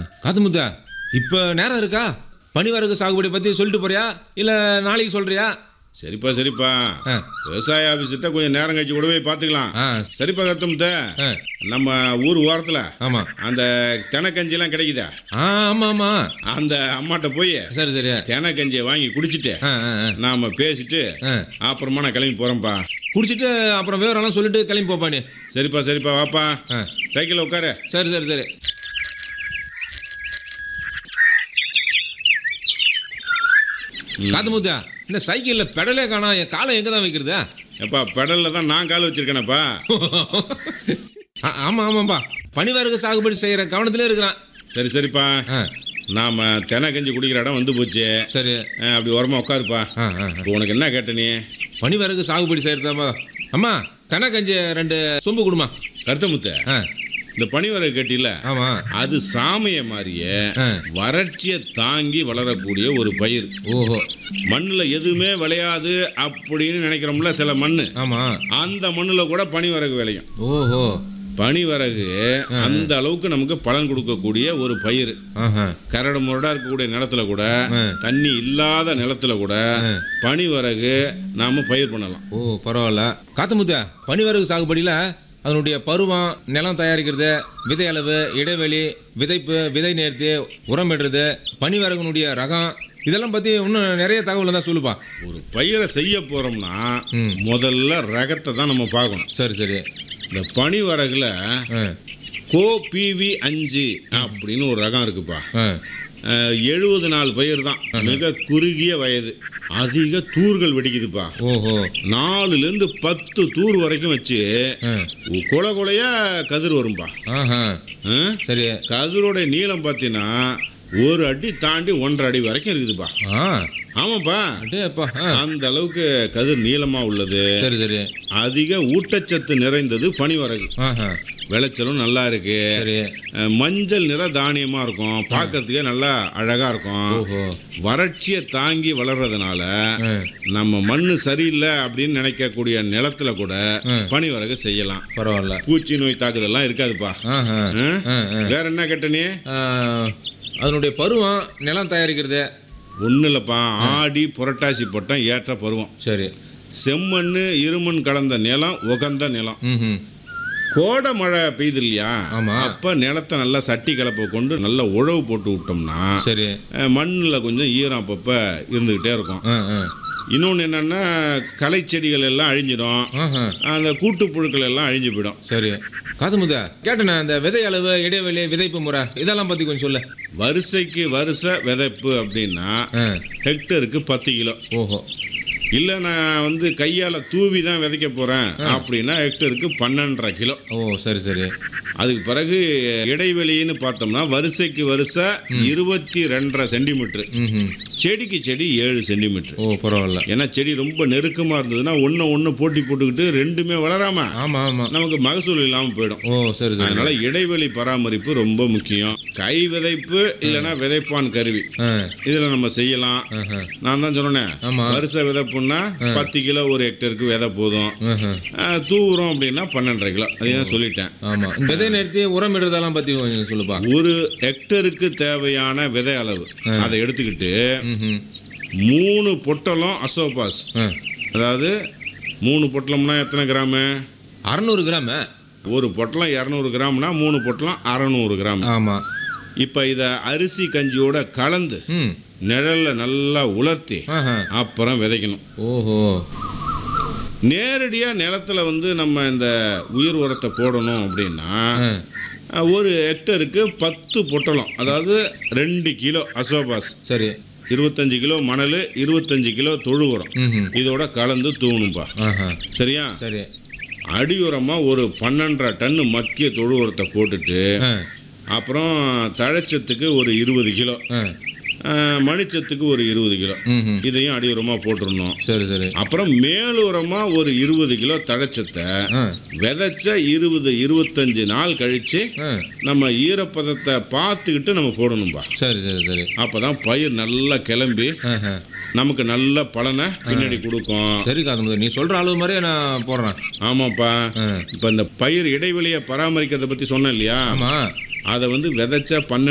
காத்து முத்தா இப்போ நேரம் இருக்கா பனிவரகு சாகுபடி பற்றி சொல்லிட்டு போறியா இல்லை நாளைக்கு சொல்றியா சரிப்பா சரிப்பா ஆ. விவசாய ஆஃபீஸ்கிட்ட கொஞ்சம் நேரம் கழிச்சு கூட போய் பார்த்துக்கலாம் ஆ சரிப்பா கருத்தமுத்த ஆ நம்ம ஊர் ஓரத்தில் ஆமாம் அந்த தெனக்கஞ்சிலாம் கிடைக்குதா ஆ ஆமாம் ஆமாம் அந்த அம்மாட்ட போய் சரி சரி தெனக்கஞ்சியை வாங்கி குடிச்சிட்டு ஆ ஆ ஆ நாம பேசிட்டு ஆ அப்புறமா நான் கிளம்பி போறேன்ப்பா குடிச்சிட்டு அப்புறம் விவரம்லாம் சொல்லிட்டு கிளம்பி போப்பா நீ சரிப்பா சரிப்பா வாப்பா ஆ சைக்கிளில் உட்காரு சரி சரி சரி காத்து முத்தா இந்த சைக்கிளில் பெடலே காணா என் காலை எங்கே தான் வைக்கிறதா எப்பா பெடலில் தான் நான் கால் வச்சிருக்கேனப்பா ஆ- ஆமா ஆமாப்பா பனிவரகு சாகுபடி செய்யற கவனத்திலே இருக்கிறான் சரி சரிப்பா ஆ, நாம தெனக்கஞ்சி குடிக்கிற இடம் வந்து போச்சு சரி ஆ, அப்படி ஓரமா உட்காருப்பா ஆ, ஆ, ஆ. இப்போ உனக்கு என்ன கேட்ட நீ பனிவரகு சாகுபடி செய்யறதாப்பா அம்மா தெனக்கஞ்சி ரெண்டு சொம்பு கொடுமா கருத்தமுத்த ஆ இந்த பனிவரகு கட்டில ஆமா அது சாமைய மாதிரியே ஆ. வறட்சியை தாங்கி வளரக்கூடிய ஒரு பயிர் ஓஹோ மண்ணில் எதுவுமே விளையாது அப்படின்னு நினைக்கிறோம்ல சில மண் ஆமா அந்த மண்ணில் கூட பனிவரகு விளையும் ஓஹோ பனிவரகு அந்த அளவுக்கு நமக்கு பலன் கொடுக்கக்கூடிய ஒரு பயிர் ஆஹா கரடு முரடா இருக்கக்கூடிய நிலத்துல கூட ஆ. தண்ணி இல்லாத நிலத்துல கூட ஆ. பனிவரகு நாம பயிர் பண்ணலாம் ஓ பரவாயில்ல காத்துமுத்த பனிவரகு சாகுபடியில் அதனுடைய பருவம் நிலம் தயாரிக்கிறது விதை அளவு இடைவெளி விதைப்பு விதை நேர்த்தி உரமிடுறது பனிவரகுனுடைய ரகம் இதெல்லாம் பற்றி இன்னும் நிறைய தகவல் தான் சொல்லுப்பா ஒரு பயிரை செய்ய போறோம்னா ம். முதல்ல ரகத்தை தான் நம்ம பார்க்கணும் சரி சரி இந்த பனிவரகுல ஆ கோ பிவி அஞ்சு அப்படின்னு ஒரு ரகம் இருக்குப்பா ஆ எழுபது நாள் பயிர் தான் மிக குறுகிய வயது அதிக தூர்கள் வெடிக்குதுப்பா ஓஹோ நாலுலேருந்து பத்து தூர் வரைக்கும் வச்சு ஆ கொலை கொலையா கதிர் வரும்பா ஆஹா ஆ? சரி கதிரோட நீளம் பார்த்தீங்கன்னா ஒரு அடி தாண்டி ஒன்றரை அடி வரைக்கும் இருக்குதுப்பா ஆ ஆமாப்பா அடேப்பா ஆ அந்த அளவுக்கு கதிர் நீளமா உள்ளது சரி சரி அதிக ஊட்டச்சத்து நிறைந்தது பனிவரகு ஆஹா விளைச்சலும் நல்லா இருக்கு சரி அஹ், மஞ்சள் நிற தானியமா இருக்கும் பார்க்கறதுக்கே நல்லா அழகா இருக்கும் ஓஹோ வறட்சியை தாங்கி வளர்றதுனால ஆ நம்ம மண்ணு சரியில்லை அப்படின்னு நினைக்கக்கூடிய நிலத்துல கூட பனிவரகு செய்யலாம் பரவாயில்ல பூச்சி நோய் தாக்குதல்லாம் இருக்காதுப்பா ஆஹா ஆ? ஆ ஆ வேற என்ன கேட்ட நீ ஆ, அதனுடைய பருவம் நிலம் தயாரிக்கிறது ஒன்றும் இல்லைப்பா ஆடி புரட்டாசி பட்டம் ஏற்ற பருவம் சரி செம்மண் இருமண் கலந்த நிலம் உகந்த நிலம் ம் கோடை மழை பெய்யுது இல்லையா ஆமா. அப்ப நிலத்தை நல்லா சட்டி கலப்பை கொண்டு நல்லா உழவு போட்டு விட்டோம்னா சரி மண்ணில் கொஞ்சம் ஈரம் அப்பப்போ இருந்துக்கிட்டே இருக்கும் ஆ ஆ இன்னொன்று என்னன்னா களை செடிகள் எல்லாம் அழிஞ்சிடும் ஆஹா அந்த கூட்டுப்புழுக்கள் எல்லாம் அழிஞ்சு போயிடும் சரி காது முத கேட்டேண்ணே இந்த விதை அளவு இடைவெளி விதைப்பு முறை இதெல்லாம் பற்றி கொஞ்சம் சொல்லு வரிசைக்கு வருஷ விதைப்பு அப்படின்னா ஆ ஹெக்டருக்கு பத்து கிலோ ஓஹோ இல்லை நான் வந்து கையால் தூவி தான் விதைக்க போகிறேன் அப்படின்னா ஹெக்டருக்கு பன்னெண்டரை கிலோ ஓ சரி சரி அதுக்கு பிறகு இடைவெளின்னு பார்த்தோம்னா வரிசைக்கு வருஷ இருபத்தி ரெண்டரை சென்டிமீட்டர் ம் செடிக்கு செடி ஏழு சென்டிமீட்டர் ஓ பரவாயில்ல ஏன்னா செடி ரொம்ப நெருக்கமாக இருந்ததுன்னா ஒன்று ஒன்று போட்டி போட்டுக்கிட்டு ரெண்டுமே வளராம ஆமாம் ஆமாம் நமக்கு மகசூல் இல்லாமல் போயிடும் ஓ சரி சரி அதனால இடைவெளி பராமரிப்பு ரொம்ப முக்கியம் கை விதைப்பு இல்லைன்னா விதைப்பான் கருவி ஆ இதில் நம்ம செய்யலாம் ஆஹா நான் தான் சொன்னேன் ஆமா. வருஷ விதைப்புன்னா பத்து கிலோ ஒரு ஹெக்டருக்கு விதை போதும் ஆஹா ஆ, தூவுறோம் அப்படின்னா பன்னெண்டரை கிலோ அதையும் சொல்லிட்டேன் ஆமாம் இந்த விதை நிறுத்தி உரம் இடுறதெல்லாம் பற்றி கொஞ்சம் சொல்லுப்பா ஒரு ஹெக்டருக்கு தேவையான விதை அளவு அதை எடுத்துக்கிட்டு ம் மூணு பொட்டலம் அசோபாஸ் ஆ அதாவது மூணு பொட்டலம்னா எத்தனை கிராமு அறநூறு கிராம ஒரு பொட்டலம் இரநூறு கிராம்னா மூணு பொட்டலம் அறநூறு கிராம் ஆமாம் இப்போ இதை அரிசி கஞ்சியோட கலந்து ம் நிழல்ல நல்லா உலர்த்தி ஆஹா அப்புறம் விதைக்கணும் ஓஹோ நேரடியாக நிலத்துல வந்து நம்ம இந்த உயிர் உரத்தை போடணும் அப்படின்னா ஆ அஹ், ஒரு ஹெக்டருக்கு பத்து பொட்டலம் அதாவது ரெண்டு கிலோ அசோபாஸ் சரி இருபத்தஞ்சு கிலோ மணல் இருபத்தஞ்சு கிலோ தொழு உரம் ம் இதோட கலந்து தூவணும்பா ஆஹா சரியா சரி அடி உரமா ஒரு பன்னெண்டரை டன்னு மக்கிய தொழு உரத்தை போட்டுட்டு ஆ அப்புறம் தழைச்சத்துக்கு ஒரு இருபது கிலோ ஆ அஹ், மணிச்சத்துக்கு ஒரு இருபது கிலோ ம் இதையும் அடி உரமா போட்டுருணும் சரி சரி அப்புறம் மேலுரமா ஒரு இருபது கிலோ தழைச்சத்தை ஆ விதைச்ச இருபது இருபத்தஞ்சு நாள் கழிச்சு ஆ நம்ம ஈரப்பதத்தை பார்த்துக்கிட்டு நம்ம போடணும்பா சரி சரி சரி அப்பதான் பயிர் நல்லா கிளம்பி ஆஹா நமக்கு நல்ல பலனை பின்னாடி கொடுக்கும் சரி காது நீ சொல்கிற அளவு மாதிரியே நான் போடுறேன் ஆமாப்பா ஆ இப்போ இந்த பயிர் இடைவெளியை பராமரிக்கிறத பற்றி சொன்னேன் இல்லையா ஆமாம் அதை வந்து விதைச்ச பன்னெண்டு